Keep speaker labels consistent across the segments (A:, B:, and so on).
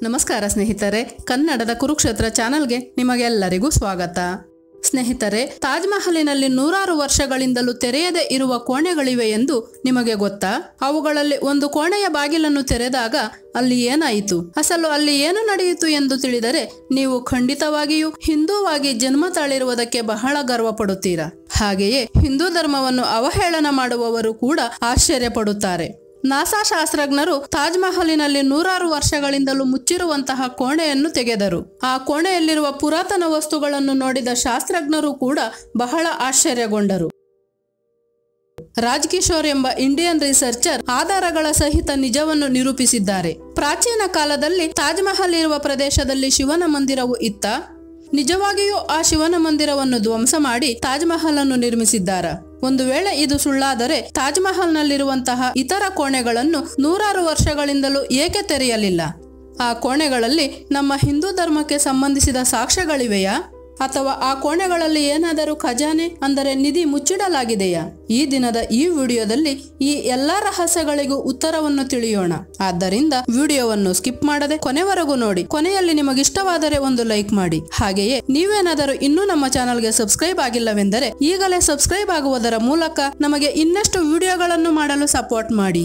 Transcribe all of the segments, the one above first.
A: ನಮಸ್ಕಾರ ಸ್ನೇಹಿತರೆ ಕನ್ನಡದ ಕುರುಕ್ಷೇತ್ರ ಚಾನಲ್ಗೆ ನಿಮಗೆಲ್ಲರಿಗೂ ಸ್ವಾಗತ ಸ್ನೇಹಿತರೆ ತಾಜ್ ಮಹಲಿನಲ್ಲಿ ನೂರಾರು ವರ್ಷಗಳಿಂದಲೂ ತೆರೆಯದೇ ಇರುವ ಕೋಣೆಗಳಿವೆ ಎಂದು ನಿಮಗೆ ಗೊತ್ತಾ ಅವುಗಳಲ್ಲಿ ಒಂದು ಕೋಣೆಯ ಬಾಗಿಲನ್ನು ತೆರೆದಾಗ ಅಲ್ಲಿ ಏನಾಯಿತು ಅಸಲು ಅಲ್ಲಿ ಏನು ನಡೆಯಿತು ಎಂದು ತಿಳಿದರೆ ನೀವು ಖಂಡಿತವಾಗಿಯೂ ಹಿಂದೂವಾಗಿ ಜನ್ಮ ತಾಳಿರುವುದಕ್ಕೆ ಬಹಳ ಗರ್ವ ಪಡುತ್ತೀರಾ ಹಾಗೆಯೇ ಹಿಂದೂ ಧರ್ಮವನ್ನು ಅವಹೇಳನ ಮಾಡುವವರು ಕೂಡ ಆಶ್ಚರ್ಯ ಪಡುತ್ತಾರೆ ನಾಸಾ ಶಾಸ್ತ್ರಜ್ಞರು ತಾಜ್ ಮಹಲಿನಲ್ಲಿ ನೂರಾರು ವರ್ಷಗಳಿಂದಲೂ ಮುಚ್ಚಿರುವಂತಹ ಕೋಣೆಯನ್ನು ತೆಗೆದರು ಆ ಕೋಣೆಯಲ್ಲಿರುವ ಪುರಾತನ ವಸ್ತುಗಳನ್ನು ನೋಡಿದ ಶಾಸ್ತ್ರಜ್ಞರು ಕೂಡ ಬಹಳ ಆಶ್ಚರ್ಯಗೊಂಡರು ರಾಜ್ ಕಿಶೋರ್ ಎಂಬ ಇಂಡಿಯನ್ ರಿಸರ್ಚರ್ ಆಧಾರಗಳ ಸಹಿತ ನಿಜವನ್ನು ನಿರೂಪಿಸಿದ್ದಾರೆ ಪ್ರಾಚೀನ ಕಾಲದಲ್ಲಿ ತಾಜ್ ಮಹಲ್ ಇರುವ ಪ್ರದೇಶದಲ್ಲಿ ಶಿವನ ಮಂದಿರವು ಇತ್ತ ನಿಜವಾಗಿಯೂ ಆ ಶಿವನ ಮಂದಿರವನ್ನು ಧ್ವಂಸ ಮಾಡಿ ತಾಜ್ ಮಹಲ್ ಅನ್ನು ನಿರ್ಮಿಸಿದ್ದಾರ ಒಂದು ವೇಳೆ ಇದು ಸುಳ್ಳಾದರೆ ತಾಜ್ ಮಹಲ್ನಲ್ಲಿರುವಂತಹ ಇತರ ಕೋಣೆಗಳನ್ನು ನೂರಾರು ವರ್ಷಗಳಿಂದಲೂ ಏಕೆ ತೆರೆಯಲಿಲ್ಲ ಆ ಕೋಣೆಗಳಲ್ಲಿ ನಮ್ಮ ಹಿಂದೂ ಧರ್ಮಕ್ಕೆ ಸಂಬಂಧಿಸಿದ ಸಾಕ್ಷ್ಯಗಳಿವೆಯಾ ಅಥವಾ ಆ ಕೋಣೆಗಳಲ್ಲಿ ಏನಾದರೂ ಖಜಾನೆ ಅಂದರೆ ನಿಧಿ ಮುಚ್ಚಿಡಲಾಗಿದೆಯಾ ಈ ದಿನದ ಈ ವಿಡಿಯೋದಲ್ಲಿ ಈ ಎಲ್ಲಾ ರಹಸ್ಯಗಳಿಗೂ ಉತ್ತರವನ್ನು ತಿಳಿಯೋಣ ಆದ್ದರಿಂದ ವಿಡಿಯೋವನ್ನು ಸ್ಕಿಪ್ ಮಾಡದೆ ಕೊನೆವರೆಗೂ ನೋಡಿ ಕೊನೆಯಲ್ಲಿ ನಿಮಗಿಷ್ಟವಾದರೆ ಒಂದು ಲೈಕ್ ಮಾಡಿ ಹಾಗೆಯೇ ನೀವೇನಾದರೂ ಇನ್ನೂ ನಮ್ಮ ಚಾನಲ್ಗೆ ಸಬ್ಸ್ಕ್ರೈಬ್ ಆಗಿಲ್ಲವೆಂದರೆ ಈಗಲೇ ಸಬ್ಸ್ಕ್ರೈಬ್ ಆಗುವುದರ ಮೂಲಕ ನಮಗೆ ಇನ್ನಷ್ಟು ವಿಡಿಯೋಗಳನ್ನು ಮಾಡಲು ಸಪೋರ್ಟ್ ಮಾಡಿ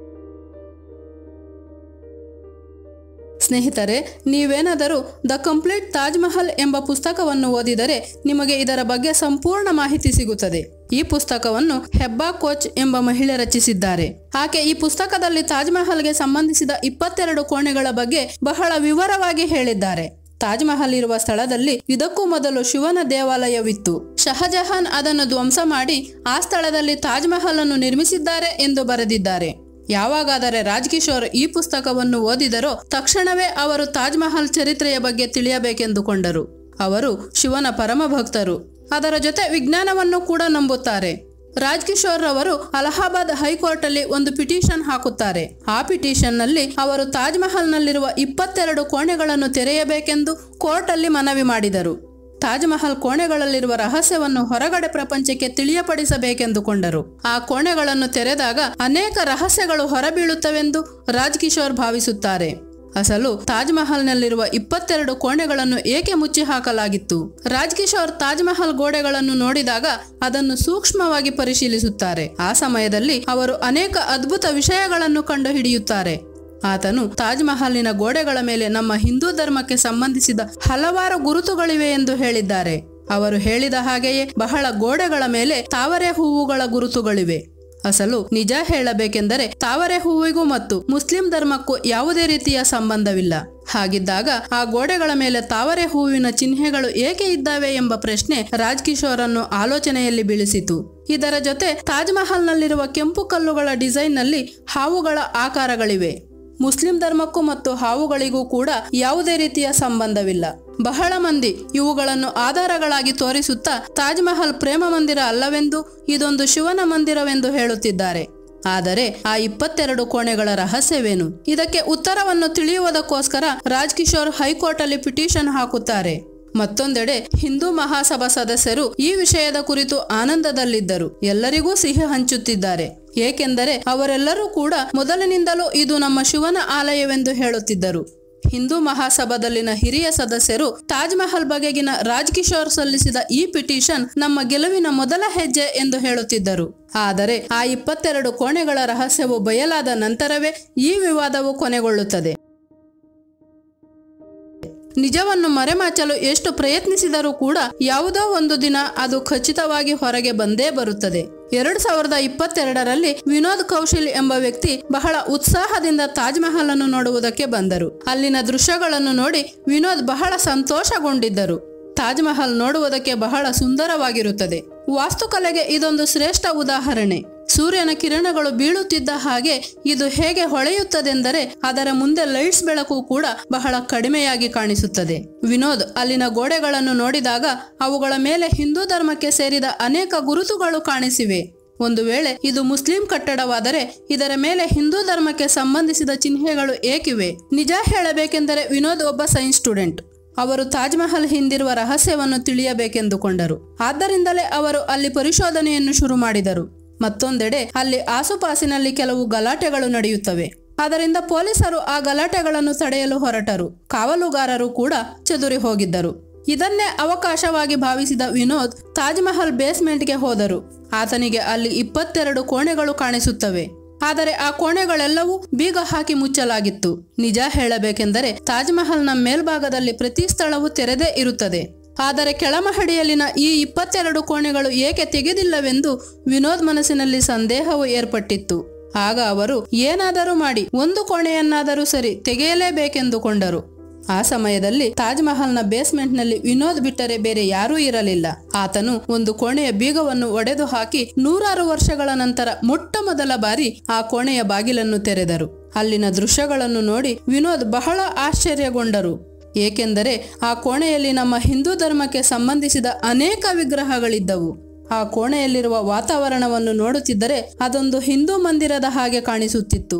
A: ಸ್ನೇಹಿತರೆ ನೀವೇನಾದರೂ ದ ಕಂಪ್ಲೀಟ್ ತಾಜ್ ಮಹಲ್ ಎಂಬ ಪುಸ್ತಕವನ್ನು ಓದಿದರೆ ನಿಮಗೆ ಇದರ ಬಗ್ಗೆ ಸಂಪೂರ್ಣ ಮಾಹಿತಿ ಸಿಗುತ್ತದೆ ಈ ಪುಸ್ತಕವನ್ನು ಹೆಬ್ಬಾ ಕೋಚ್ ಎಂಬ ಮಹಿಳೆ ರಚಿಸಿದ್ದಾರೆ ಆಕೆ ಈ ಪುಸ್ತಕದಲ್ಲಿ ತಾಜ್ ಮಹಲ್ಗೆ ಸಂಬಂಧಿಸಿದ ಇಪ್ಪತ್ತೆರಡು ಕೋಣೆಗಳ ಬಗ್ಗೆ ಬಹಳ ವಿವರವಾಗಿ ಹೇಳಿದ್ದಾರೆ ತಾಜ್ ಮಹಲ್ ಇರುವ ಸ್ಥಳದಲ್ಲಿ ಇದಕ್ಕೂ ಮೊದಲು ಶಿವನ ದೇವಾಲಯವಿತ್ತು ಶಹಜಹಾನ್ ಅದನ್ನು ಧ್ವಂಸ ಮಾಡಿ ಆ ಸ್ಥಳದಲ್ಲಿ ತಾಜ್ ಮಹಲ್ ಅನ್ನು ನಿರ್ಮಿಸಿದ್ದಾರೆ ಎಂದು ಬರೆದಿದ್ದಾರೆ ಯಾವಾಗಾದರೆ ರಾಜ್ ಕಿಶೋರ್ ಈ ಪುಸ್ತಕವನ್ನು ಓದಿದರೋ ತಕ್ಷಣವೇ ಅವರು ತಾಜ್ ಮಹಲ್ ಚರಿತ್ರೆಯ ಬಗ್ಗೆ ತಿಳಿಯಬೇಕೆಂದುಕೊಂಡರು ಅವರು ಶಿವನ ಪರಮ ಭಕ್ತರು ಅದರ ಜೊತೆ ವಿಜ್ಞಾನವನ್ನು ಕೂಡ ನಂಬುತ್ತಾರೆ ರಾಜ್ ಕಿಶೋರ್ ರವರು ಅಲಹಾಬಾದ್ ಹೈಕೋರ್ಟ್ ಅಲ್ಲಿ ಒಂದು ಪಿಟಿಷನ್ ಹಾಕುತ್ತಾರೆ ಆ ಪಿಟಿಷನ್ ನಲ್ಲಿ ಅವರು ತಾಜ್ ಮಹಲ್ ನಲ್ಲಿರುವ ಇಪ್ಪತ್ತೆರಡು ಕೋಣೆಗಳನ್ನು ತೆರೆಯಬೇಕೆಂದು ಕೋರ್ಟ್ ಅಲ್ಲಿ ಮನವಿ ಮಾಡಿದರು ತಾಜ್ ಮಹಲ್ ಕೋಣೆಗಳಲ್ಲಿರುವ ರಹಸ್ಯವನ್ನು ಹೊರಗಡೆ ಪ್ರಪಂಚಕ್ಕೆ ತಿಳಿಯಪಡಿಸಬೇಕೆಂದುಕೊಂಡರು ಆ ಕೋಣೆಗಳನ್ನು ತೆರೆದಾಗ ಅನೇಕ ರಹಸ್ಯಗಳು ಹೊರಬೀಳುತ್ತವೆಂದು ರಾಜ್ ಕಿಶೋರ್ ಭಾವಿಸುತ್ತಾರೆ ಅಸಲು ತಾಜ್ ಮಹಲ್ನಲ್ಲಿರುವ ಇಪ್ಪತ್ತೆರಡು ಕೋಣೆಗಳನ್ನು ಏಕೆ ಮುಚ್ಚಿ ಹಾಕಲಾಗಿತ್ತು ರಾಜ್ ಕಿಶೋರ್ ತಾಜ್ ಮಹಲ್ ಗೋಡೆಗಳನ್ನು ನೋಡಿದಾಗ ಅದನ್ನು ಸೂಕ್ಷ್ಮವಾಗಿ ಪರಿಶೀಲಿಸುತ್ತಾರೆ ಆ ಸಮಯದಲ್ಲಿ ಅವರು ಅನೇಕ ಅದ್ಭುತ ವಿಷಯಗಳನ್ನು ಕಂಡುಹಿಡಿಯುತ್ತಾರೆ ಆತನು ತಾಜ್ ಮಹಲಿನ ಗೋಡೆಗಳ ಮೇಲೆ ನಮ್ಮ ಹಿಂದೂ ಧರ್ಮಕ್ಕೆ ಸಂಬಂಧಿಸಿದ ಹಲವಾರು ಗುರುತುಗಳಿವೆ ಎಂದು ಹೇಳಿದ್ದಾರೆ ಅವರು ಹೇಳಿದ ಹಾಗೆಯೇ ಬಹಳ ಗೋಡೆಗಳ ಮೇಲೆ ತಾವರೆ ಹೂವುಗಳ ಗುರುತುಗಳಿವೆ ಅಸಲು ನಿಜ ಹೇಳಬೇಕೆಂದರೆ ತಾವರೆ ಹೂವಿಗೂ ಮತ್ತು ಮುಸ್ಲಿಂ ಧರ್ಮಕ್ಕೂ ಯಾವುದೇ ರೀತಿಯ ಸಂಬಂಧವಿಲ್ಲ ಹಾಗಿದ್ದಾಗ ಆ ಗೋಡೆಗಳ ಮೇಲೆ ತಾವರೆ ಹೂವಿನ ಚಿಹ್ನೆಗಳು ಏಕೆ ಇದ್ದಾವೆ ಎಂಬ ಪ್ರಶ್ನೆ ರಾಜ್ ಕಿಶೋರನ್ನು ಆಲೋಚನೆಯಲ್ಲಿ ಬೀಳಿಸಿತು ಇದರ ಜೊತೆ ತಾಜ್ ಮಹಲ್ನಲ್ಲಿರುವ ಕೆಂಪು ಕಲ್ಲುಗಳ ಡಿಸೈನ್ನಲ್ಲಿ ಹಾವುಗಳ ಆಕಾರಗಳಿವೆ ಮುಸ್ಲಿಂ ಧರ್ಮಕ್ಕೂ ಮತ್ತು ಹಾವುಗಳಿಗೂ ಕೂಡ ಯಾವುದೇ ರೀತಿಯ ಸಂಬಂಧವಿಲ್ಲ ಬಹಳ ಮಂದಿ ಇವುಗಳನ್ನು ಆಧಾರಗಳಾಗಿ ತೋರಿಸುತ್ತಾ ತಾಜ್ ಮಹಲ್ ಪ್ರೇಮ ಮಂದಿರ ಅಲ್ಲವೆಂದು ಇದೊಂದು ಶಿವನ ಮಂದಿರವೆಂದು ಹೇಳುತ್ತಿದ್ದಾರೆ ಆದರೆ ಆ ಇಪ್ಪತ್ತೆರಡು ಕೋಣೆಗಳ ರಹಸ್ಯವೇನು ಇದಕ್ಕೆ ಉತ್ತರವನ್ನು ತಿಳಿಯುವುದಕ್ಕೋಸ್ಕರ ರಾಜ್ ಕಿಶೋರ್ ಹೈಕೋರ್ಟ್ ಅಲ್ಲಿ ಪಿಟಿಷನ್ ಹಾಕುತ್ತಾರೆ ಮತ್ತೊಂದೆಡೆ ಹಿಂದೂ ಮಹಾಸಭಾ ಸದಸ್ಯರು ಈ ವಿಷಯದ ಕುರಿತು ಆನಂದದಲ್ಲಿದ್ದರು ಎಲ್ಲರಿಗೂ ಸಿಹಿ ಹಂಚುತ್ತಿದ್ದಾರೆ ಏಕೆಂದರೆ ಅವರೆಲ್ಲರೂ ಕೂಡ ಮೊದಲಿನಿಂದಲೂ ಇದು ನಮ್ಮ ಶಿವನ ಆಲಯವೆಂದು ಹೇಳುತ್ತಿದ್ದರು ಹಿಂದೂ ಮಹಾಸಭಾದಲ್ಲಿನ ಹಿರಿಯ ಸದಸ್ಯರು ತಾಜ್ ಮಹಲ್ ಬಗೆಗಿನ ರಾಜ್ ಕಿಶೋರ್ ಸಲ್ಲಿಸಿದ ಈ ಪಿಟಿಷನ್ ನಮ್ಮ ಗೆಲುವಿನ ಮೊದಲ ಹೆಜ್ಜೆ ಎಂದು ಹೇಳುತ್ತಿದ್ದರು ಆದರೆ ಆ ಇಪ್ಪತ್ತೆರಡು ಕೋಣೆಗಳ ರಹಸ್ಯವು ಬಯಲಾದ ನಂತರವೇ ಈ ವಿವಾದವು ಕೊನೆಗೊಳ್ಳುತ್ತದೆ ನಿಜವನ್ನು ಮರೆಮಾಚಲು ಎಷ್ಟು ಪ್ರಯತ್ನಿಸಿದರೂ ಕೂಡ ಯಾವುದೋ ಒಂದು ದಿನ ಅದು ಖಚಿತವಾಗಿ ಹೊರಗೆ ಬಂದೇ ಬರುತ್ತದೆ ಎರಡು ಸಾವಿರದ ಇಪ್ಪತ್ತೆರಡರಲ್ಲಿ ವಿನೋದ್ ಕೌಶಲ್ ಎಂಬ ವ್ಯಕ್ತಿ ಬಹಳ ಉತ್ಸಾಹದಿಂದ ತಾಜ್ ಮಹಲ್ ಅನ್ನು ನೋಡುವುದಕ್ಕೆ ಬಂದರು ಅಲ್ಲಿನ ದೃಶ್ಯಗಳನ್ನು ನೋಡಿ ವಿನೋದ್ ಬಹಳ ಸಂತೋಷಗೊಂಡಿದ್ದರು ತಾಜ್ ಮಹಲ್ ನೋಡುವುದಕ್ಕೆ ಬಹಳ ಸುಂದರವಾಗಿರುತ್ತದೆ ವಾಸ್ತುಕಲೆಗೆ ಇದೊಂದು ಶ್ರೇಷ್ಠ ಉದಾಹರಣೆ ಸೂರ್ಯನ ಕಿರಣಗಳು ಬೀಳುತ್ತಿದ್ದ ಹಾಗೆ ಇದು ಹೇಗೆ ಹೊಳೆಯುತ್ತದೆಂದರೆ ಅದರ ಮುಂದೆ ಲೈಟ್ಸ್ ಬೆಳಕು ಕೂಡ ಬಹಳ ಕಡಿಮೆಯಾಗಿ ಕಾಣಿಸುತ್ತದೆ ವಿನೋದ್ ಅಲ್ಲಿನ ಗೋಡೆಗಳನ್ನು ನೋಡಿದಾಗ ಅವುಗಳ ಮೇಲೆ ಹಿಂದೂ ಧರ್ಮಕ್ಕೆ ಸೇರಿದ ಅನೇಕ ಗುರುತುಗಳು ಕಾಣಿಸಿವೆ ಒಂದು ವೇಳೆ ಇದು ಮುಸ್ಲಿಂ ಕಟ್ಟಡವಾದರೆ ಇದರ ಮೇಲೆ ಹಿಂದೂ ಧರ್ಮಕ್ಕೆ ಸಂಬಂಧಿಸಿದ ಚಿಹ್ನೆಗಳು ಏಕಿವೆ ನಿಜ ಹೇಳಬೇಕೆಂದರೆ ವಿನೋದ್ ಒಬ್ಬ ಸೈನ್ಸ್ ಸ್ಟೂಡೆಂಟ್ ಅವರು ತಾಜ್ ಮಹಲ್ ಹಿಂದಿರುವ ರಹಸ್ಯವನ್ನು ತಿಳಿಯಬೇಕೆಂದುಕೊಂಡರು ಆದ್ದರಿಂದಲೇ ಅವರು ಅಲ್ಲಿ ಪರಿಶೋಧನೆಯನ್ನು ಶುರು ಮಾಡಿದರು ಮತ್ತೊಂದೆಡೆ ಅಲ್ಲಿ ಆಸುಪಾಸಿನಲ್ಲಿ ಕೆಲವು ಗಲಾಟೆಗಳು ನಡೆಯುತ್ತವೆ ಅದರಿಂದ ಪೊಲೀಸರು ಆ ಗಲಾಟೆಗಳನ್ನು ತಡೆಯಲು ಹೊರಟರು ಕಾವಲುಗಾರರು ಕೂಡ ಚದುರಿ ಹೋಗಿದ್ದರು ಇದನ್ನೇ ಅವಕಾಶವಾಗಿ ಭಾವಿಸಿದ ವಿನೋದ್ ತಾಜ್ ಮಹಲ್ ಬೇಸ್ಮೆಂಟ್ಗೆ ಹೋದರು ಆತನಿಗೆ ಅಲ್ಲಿ ಇಪ್ಪತ್ತೆರಡು ಕೋಣೆಗಳು ಕಾಣಿಸುತ್ತವೆ ಆದರೆ ಆ ಕೋಣೆಗಳೆಲ್ಲವೂ ಬೀಗ ಹಾಕಿ ಮುಚ್ಚಲಾಗಿತ್ತು ನಿಜ ಹೇಳಬೇಕೆಂದರೆ ತಾಜ್ ಮಹಲ್ನ ಮೇಲ್ಭಾಗದಲ್ಲಿ ಪ್ರತಿ ಸ್ಥಳವೂ ತೆರೆದೇ ಇರುತ್ತದೆ ಆದರೆ ಕೆಳಮಹಡಿಯಲ್ಲಿನ ಈ ಇಪ್ಪತ್ತೆರಡು ಕೋಣೆಗಳು ಏಕೆ ತೆಗೆದಿಲ್ಲವೆಂದು ವಿನೋದ್ ಮನಸ್ಸಿನಲ್ಲಿ ಸಂದೇಹವು ಏರ್ಪಟ್ಟಿತ್ತು ಆಗ ಅವರು ಏನಾದರೂ ಮಾಡಿ ಒಂದು ಕೋಣೆಯನ್ನಾದರೂ ಸರಿ ತೆಗೆಯಲೇಬೇಕೆಂದುಕೊಂಡರು ಆ ಸಮಯದಲ್ಲಿ ತಾಜ್ ಮಹಲ್ನ ಬೇಸ್ಮೆಂಟ್ನಲ್ಲಿ ವಿನೋದ್ ಬಿಟ್ಟರೆ ಬೇರೆ ಯಾರೂ ಇರಲಿಲ್ಲ ಆತನು ಒಂದು ಕೋಣೆಯ ಬೀಗವನ್ನು ಒಡೆದು ಹಾಕಿ ನೂರಾರು ವರ್ಷಗಳ ನಂತರ ಮೊಟ್ಟ ಮೊದಲ ಬಾರಿ ಆ ಕೋಣೆಯ ಬಾಗಿಲನ್ನು ತೆರೆದರು ಅಲ್ಲಿನ ದೃಶ್ಯಗಳನ್ನು ನೋಡಿ ವಿನೋದ್ ಬಹಳ ಆಶ್ಚರ್ಯಗೊಂಡರು ಏಕೆಂದರೆ ಆ ಕೋಣೆಯಲ್ಲಿ ನಮ್ಮ ಹಿಂದೂ ಧರ್ಮಕ್ಕೆ ಸಂಬಂಧಿಸಿದ ಅನೇಕ ವಿಗ್ರಹಗಳಿದ್ದವು ಆ ಕೋಣೆಯಲ್ಲಿರುವ ವಾತಾವರಣವನ್ನು ನೋಡುತ್ತಿದ್ದರೆ ಅದೊಂದು ಹಿಂದೂ ಮಂದಿರದ ಹಾಗೆ ಕಾಣಿಸುತ್ತಿತ್ತು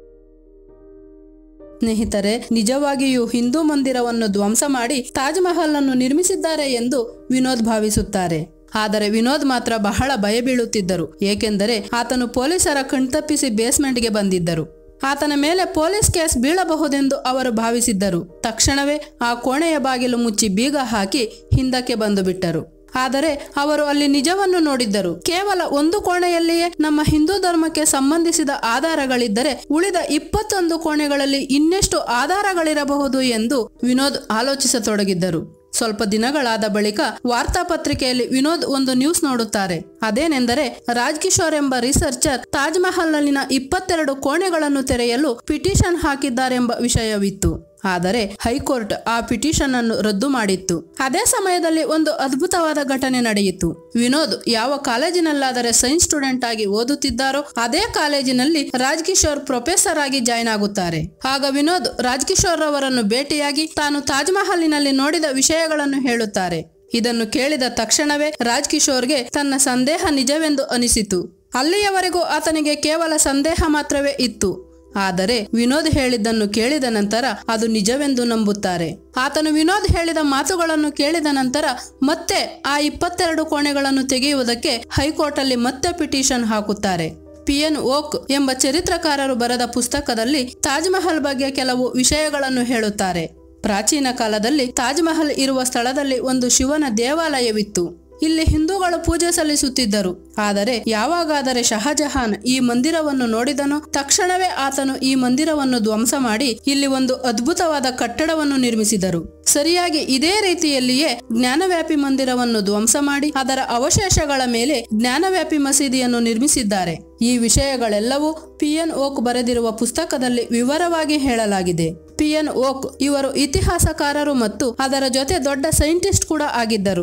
A: ಸ್ನೇಹಿತರೆ ನಿಜವಾಗಿಯೂ ಹಿಂದೂ ಮಂದಿರವನ್ನು ಧ್ವಂಸ ಮಾಡಿ ತಾಜ್ ಮಹಲ್ ಅನ್ನು ನಿರ್ಮಿಸಿದ್ದಾರೆ ಎಂದು ವಿನೋದ್ ಭಾವಿಸುತ್ತಾರೆ ಆದರೆ ವಿನೋದ್ ಮಾತ್ರ ಬಹಳ ಭಯ ಬೀಳುತ್ತಿದ್ದರು ಏಕೆಂದರೆ ಆತನು ಪೊಲೀಸರ ಕಣ್ತಪ್ಪಿಸಿ ಬೇಸ್ಮೆಂಟ್ಗೆ ಬಂದಿದ್ದರು ಆತನ ಮೇಲೆ ಪೊಲೀಸ್ ಕೇಸ್ ಬೀಳಬಹುದೆಂದು ಅವರು ಭಾವಿಸಿದ್ದರು ತಕ್ಷಣವೇ ಆ ಕೋಣೆಯ ಬಾಗಿಲು ಮುಚ್ಚಿ ಬೀಗ ಹಾಕಿ ಹಿಂದಕ್ಕೆ ಬಂದು ಬಿಟ್ಟರು ಆದರೆ ಅವರು ಅಲ್ಲಿ ನಿಜವನ್ನು ನೋಡಿದ್ದರು ಕೇವಲ ಒಂದು ಕೋಣೆಯಲ್ಲಿಯೇ ನಮ್ಮ ಹಿಂದೂ ಧರ್ಮಕ್ಕೆ ಸಂಬಂಧಿಸಿದ ಆಧಾರಗಳಿದ್ದರೆ ಉಳಿದ ಇಪ್ಪತ್ತೊಂದು ಕೋಣೆಗಳಲ್ಲಿ ಇನ್ನೆಷ್ಟು ಆಧಾರಗಳಿರಬಹುದು ಎಂದು ವಿನೋದ್ ಆಲೋಚಿಸತೊಡಗಿದ್ದರು ಸ್ವಲ್ಪ ದಿನಗಳಾದ ಬಳಿಕ ವಾರ್ತಾಪತ್ರಿಕೆಯಲ್ಲಿ ವಿನೋದ್ ಒಂದು ನ್ಯೂಸ್ ನೋಡುತ್ತಾರೆ ಅದೇನೆಂದರೆ ರಾಜ್ ಕಿಶೋರ್ ಎಂಬ ರಿಸರ್ಚರ್ ತಾಜ್ ಮಹಲ್ನಲ್ಲಿನ ಇಪ್ಪತ್ತೆರಡು ಕೋಣೆಗಳನ್ನು ತೆರೆಯಲು ಪಿಟಿಷನ್ ಹಾಕಿದ್ದಾರೆಂಬ ವಿಷಯವಿತ್ತು ಆದರೆ ಹೈಕೋರ್ಟ್ ಆ ಪಿಟಿಷನ್ ಅನ್ನು ರದ್ದು ಮಾಡಿತ್ತು ಅದೇ ಸಮಯದಲ್ಲಿ ಒಂದು ಅದ್ಭುತವಾದ ಘಟನೆ ನಡೆಯಿತು ವಿನೋದ್ ಯಾವ ಕಾಲೇಜಿನಲ್ಲಾದರೆ ಸೈನ್ಸ್ ಸ್ಟೂಡೆಂಟ್ ಆಗಿ ಓದುತ್ತಿದ್ದಾರೋ ಅದೇ ಕಾಲೇಜಿನಲ್ಲಿ ರಾಜ್ ಕಿಶೋರ್ ಪ್ರೊಫೆಸರ್ ಆಗಿ ಜಾಯ್ನ್ ಆಗುತ್ತಾರೆ ಆಗ ವಿನೋದ್ ರಾಜ್ ಕಿಶೋರ್ ಅವರನ್ನು ಭೇಟಿಯಾಗಿ ತಾನು ತಾಜ್ ಮಹಲಿನಲ್ಲಿ ನೋಡಿದ ವಿಷಯಗಳನ್ನು ಹೇಳುತ್ತಾರೆ ಇದನ್ನು ಕೇಳಿದ ತಕ್ಷಣವೇ ರಾಜ್ ಕಿಶೋರ್ಗೆ ತನ್ನ ಸಂದೇಹ ನಿಜವೆಂದು ಅನಿಸಿತು ಅಲ್ಲಿಯವರೆಗೂ ಆತನಿಗೆ ಕೇವಲ ಸಂದೇಹ ಮಾತ್ರವೇ ಇತ್ತು ಆದರೆ ವಿನೋದ್ ಹೇಳಿದ್ದನ್ನು ಕೇಳಿದ ನಂತರ ಅದು ನಿಜವೆಂದು ನಂಬುತ್ತಾರೆ ಆತನು ವಿನೋದ್ ಹೇಳಿದ ಮಾತುಗಳನ್ನು ಕೇಳಿದ ನಂತರ ಮತ್ತೆ ಆ ಇಪ್ಪತ್ತೆರಡು ಕೋಣೆಗಳನ್ನು ತೆಗೆಯುವುದಕ್ಕೆ ಹೈಕೋರ್ಟ್ ಅಲ್ಲಿ ಮತ್ತೆ ಪಿಟಿಷನ್ ಹಾಕುತ್ತಾರೆ ಪಿ ಎನ್ ಓಕ್ ಎಂಬ ಚರಿತ್ರಕಾರರು ಬರೆದ ಪುಸ್ತಕದಲ್ಲಿ ತಾಜ್ ಮಹಲ್ ಬಗ್ಗೆ ಕೆಲವು ವಿಷಯಗಳನ್ನು ಹೇಳುತ್ತಾರೆ ಪ್ರಾಚೀನ ಕಾಲದಲ್ಲಿ ತಾಜ್ ಮಹಲ್ ಇರುವ ಸ್ಥಳದಲ್ಲಿ ಒಂದು ಶಿವನ ದೇವಾಲಯವಿತ್ತು ಇಲ್ಲಿ ಹಿಂದೂಗಳು ಪೂಜೆ ಸಲ್ಲಿಸುತ್ತಿದ್ದರು ಆದರೆ ಯಾವಾಗಾದರೆ ಶಹಜಹಾನ್ ಈ ಮಂದಿರವನ್ನು ನೋಡಿದನೋ ತಕ್ಷಣವೇ ಆತನು ಈ ಮಂದಿರವನ್ನು ಧ್ವಂಸ ಮಾಡಿ ಇಲ್ಲಿ ಒಂದು ಅದ್ಭುತವಾದ ಕಟ್ಟಡವನ್ನು ನಿರ್ಮಿಸಿದರು ಸರಿಯಾಗಿ ಇದೇ ರೀತಿಯಲ್ಲಿಯೇ ಜ್ಞಾನವ್ಯಾಪಿ ಮಂದಿರವನ್ನು ಧ್ವಂಸ ಮಾಡಿ ಅದರ ಅವಶೇಷಗಳ ಮೇಲೆ ಜ್ಞಾನವ್ಯಾಪಿ ಮಸೀದಿಯನ್ನು ನಿರ್ಮಿಸಿದ್ದಾರೆ ಈ ವಿಷಯಗಳೆಲ್ಲವೂ ಪಿ ಎನ್ ಓಕ್ ಬರೆದಿರುವ ಪುಸ್ತಕದಲ್ಲಿ ವಿವರವಾಗಿ ಹೇಳಲಾಗಿದೆ ಪಿ ಎನ್ ಓಕ್ ಇವರು ಇತಿಹಾಸಕಾರರು ಮತ್ತು ಅದರ ಜೊತೆ ದೊಡ್ಡ ಸೈಂಟಿಸ್ಟ್ ಕೂಡ ಆಗಿದ್ದರು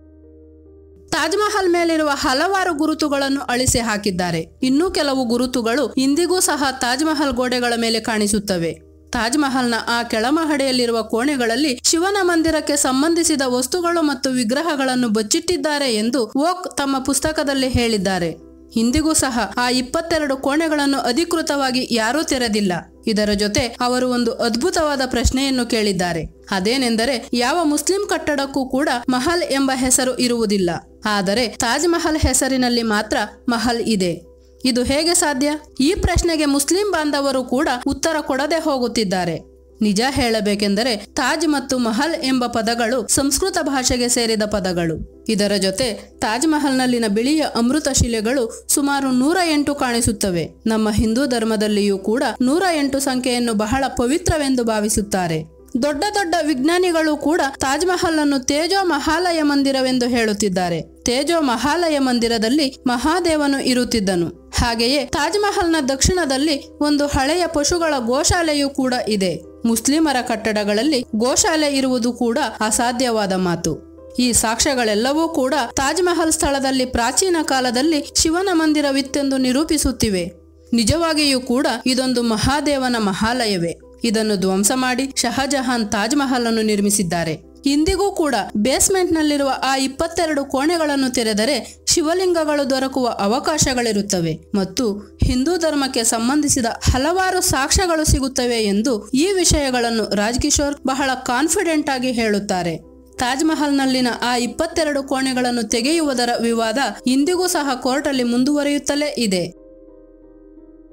A: ತಾಜ್ ಮಹಲ್ ಮೇಲಿರುವ ಹಲವಾರು ಗುರುತುಗಳನ್ನು ಅಳಿಸಿ ಹಾಕಿದ್ದಾರೆ ಇನ್ನೂ ಕೆಲವು ಗುರುತುಗಳು ಇಂದಿಗೂ ಸಹ ತಾಜ್ ಮಹಲ್ ಗೋಡೆಗಳ ಮೇಲೆ ಕಾಣಿಸುತ್ತವೆ ತಾಜ್ ಮಹಲ್ನ ಆ ಕೆಳಮಹಡಿಯಲ್ಲಿರುವ ಕೋಣೆಗಳಲ್ಲಿ ಶಿವನ ಮಂದಿರಕ್ಕೆ ಸಂಬಂಧಿಸಿದ ವಸ್ತುಗಳು ಮತ್ತು ವಿಗ್ರಹಗಳನ್ನು ಬಚ್ಚಿಟ್ಟಿದ್ದಾರೆ ಎಂದು ಓಕ್ ತಮ್ಮ ಪುಸ್ತಕದಲ್ಲಿ ಹೇಳಿದ್ದಾರೆ ಇಂದಿಗೂ ಸಹ ಆ ಇಪ್ಪತ್ತೆರಡು ಕೋಣೆಗಳನ್ನು ಅಧಿಕೃತವಾಗಿ ಯಾರೂ ತೆರೆದಿಲ್ಲ ಇದರ ಜೊತೆ ಅವರು ಒಂದು ಅದ್ಭುತವಾದ ಪ್ರಶ್ನೆಯನ್ನು ಕೇಳಿದ್ದಾರೆ ಅದೇನೆಂದರೆ ಯಾವ ಮುಸ್ಲಿಂ ಕಟ್ಟಡಕ್ಕೂ ಕೂಡ ಮಹಲ್ ಎಂಬ ಹೆಸರು ಇರುವುದಿಲ್ಲ ಆದರೆ ತಾಜ್ ಮಹಲ್ ಹೆಸರಿನಲ್ಲಿ ಮಾತ್ರ ಮಹಲ್ ಇದೆ ಇದು ಹೇಗೆ ಸಾಧ್ಯ ಈ ಪ್ರಶ್ನೆಗೆ ಮುಸ್ಲಿಂ ಬಾಂಧವರು ಕೂಡ ಉತ್ತರ ಕೊಡದೆ ಹೋಗುತ್ತಿದ್ದಾರೆ ನಿಜ ಹೇಳಬೇಕೆಂದರೆ ತಾಜ್ ಮತ್ತು ಮಹಲ್ ಎಂಬ ಪದಗಳು ಸಂಸ್ಕೃತ ಭಾಷೆಗೆ ಸೇರಿದ ಪದಗಳು ಇದರ ಜೊತೆ ತಾಜ್ ಮಹಲ್ನಲ್ಲಿನ ಬಿಳಿಯ ಅಮೃತ ಶಿಲೆಗಳು ಸುಮಾರು ನೂರ ಎಂಟು ಕಾಣಿಸುತ್ತವೆ ನಮ್ಮ ಹಿಂದೂ ಧರ್ಮದಲ್ಲಿಯೂ ಕೂಡ ನೂರ ಎಂಟು ಸಂಖ್ಯೆಯನ್ನು ಬಹಳ ಪವಿತ್ರವೆಂದು ಭಾವಿಸುತ್ತಾರೆ ದೊಡ್ಡ ದೊಡ್ಡ ವಿಜ್ಞಾನಿಗಳು ಕೂಡ ತಾಜ್ ಮಹಲ್ ಅನ್ನು ತೇಜೋ ಮಹಾಲಯ ಮಂದಿರವೆಂದು ಹೇಳುತ್ತಿದ್ದಾರೆ ತೇಜೋ ಮಹಾಲಯ ಮಂದಿರದಲ್ಲಿ ಮಹಾದೇವನು ಇರುತ್ತಿದ್ದನು ಹಾಗೆಯೇ ತಾಜ್ ಮಹಲ್ನ ದಕ್ಷಿಣದಲ್ಲಿ ಒಂದು ಹಳೆಯ ಪಶುಗಳ ಗೋಶಾಲೆಯೂ ಕೂಡ ಇದೆ ಮುಸ್ಲಿಮರ ಕಟ್ಟಡಗಳಲ್ಲಿ ಗೋಶಾಲೆ ಇರುವುದು ಕೂಡ ಅಸಾಧ್ಯವಾದ ಮಾತು ಈ ಸಾಕ್ಷ್ಯಗಳೆಲ್ಲವೂ ಕೂಡ ತಾಜ್ ಮಹಲ್ ಸ್ಥಳದಲ್ಲಿ ಪ್ರಾಚೀನ ಕಾಲದಲ್ಲಿ ಶಿವನ ಮಂದಿರವಿತ್ತೆಂದು ನಿರೂಪಿಸುತ್ತಿವೆ ನಿಜವಾಗಿಯೂ ಕೂಡ ಇದೊಂದು ಮಹಾದೇವನ ಮಹಾಲಯವೇ ಇದನ್ನು ಧ್ವಂಸ ಮಾಡಿ ಶಹಜಹಾನ್ ತಾಜ್ ಮಹಲ್ ಅನ್ನು ನಿರ್ಮಿಸಿದ್ದಾರೆ ಇಂದಿಗೂ ಕೂಡ ಬೇಸ್ಮೆಂಟ್ನಲ್ಲಿರುವ ಆ ಇಪ್ಪತ್ತೆರಡು ಕೋಣೆಗಳನ್ನು ತೆರೆದರೆ ಶಿವಲಿಂಗಗಳು ದೊರಕುವ ಅವಕಾಶಗಳಿರುತ್ತವೆ ಮತ್ತು ಹಿಂದೂ ಧರ್ಮಕ್ಕೆ ಸಂಬಂಧಿಸಿದ ಹಲವಾರು ಸಾಕ್ಷ್ಯಗಳು ಸಿಗುತ್ತವೆ ಎಂದು ಈ ವಿಷಯಗಳನ್ನು ರಾಜ್ ಕಿಶೋರ್ ಬಹಳ ಕಾನ್ಫಿಡೆಂಟ್ ಆಗಿ ಹೇಳುತ್ತಾರೆ ತಾಜ್ ಮಹಲ್ನಲ್ಲಿನ ಆ ಇಪ್ಪತ್ತೆರಡು ಕೋಣೆಗಳನ್ನು ತೆಗೆಯುವುದರ ವಿವಾದ ಇಂದಿಗೂ ಸಹ ಕೋರ್ಟಲ್ಲಿ ಮುಂದುವರಿಯುತ್ತಲೇ ಇದೆ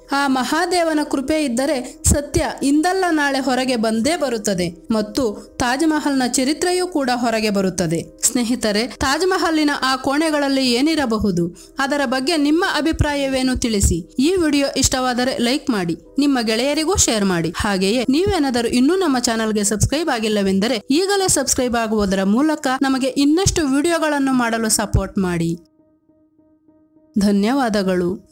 A: ಆ ಮಹಾದೇವನ ಕೃಪೆ ಇದ್ದರೆ ಸತ್ಯ ಇಂದಲ್ಲ ನಾಳೆ ಹೊರಗೆ ಬಂದೇ ಬರುತ್ತದೆ ಮತ್ತು ತಾಜ್ ಮಹಲ್ನ ಚರಿತ್ರೆಯೂ ಕೂಡ ಹೊರಗೆ ಬರುತ್ತದೆ ಸ್ನೇಹಿತರೆ ತಾಜ್ ಮಹಲಿನ ಆ ಕೋಣೆಗಳಲ್ಲಿ ಏನಿರಬಹುದು ಅದರ ಬಗ್ಗೆ ನಿಮ್ಮ ಅಭಿಪ್ರಾಯವೇನು ತಿಳಿಸಿ ಈ ವಿಡಿಯೋ ಇಷ್ಟವಾದರೆ ಲೈಕ್ ಮಾಡಿ ನಿಮ್ಮ ಗೆಳೆಯರಿಗೂ ಶೇರ್ ಮಾಡಿ ಹಾಗೆಯೇ ನೀವೇನಾದರೂ ಇನ್ನೂ ನಮ್ಮ ಚಾನಲ್ಗೆ ಸಬ್ಸ್ಕ್ರೈಬ್ ಆಗಿಲ್ಲವೆಂದರೆ ಈಗಲೇ ಸಬ್ಸ್ಕ್ರೈಬ್ ಆಗುವುದರ ಮೂಲಕ ನಮಗೆ ಇನ್ನಷ್ಟು ವಿಡಿಯೋಗಳನ್ನು ಮಾಡಲು ಸಪೋರ್ಟ್ ಮಾಡಿ ಧನ್ಯವಾದಗಳು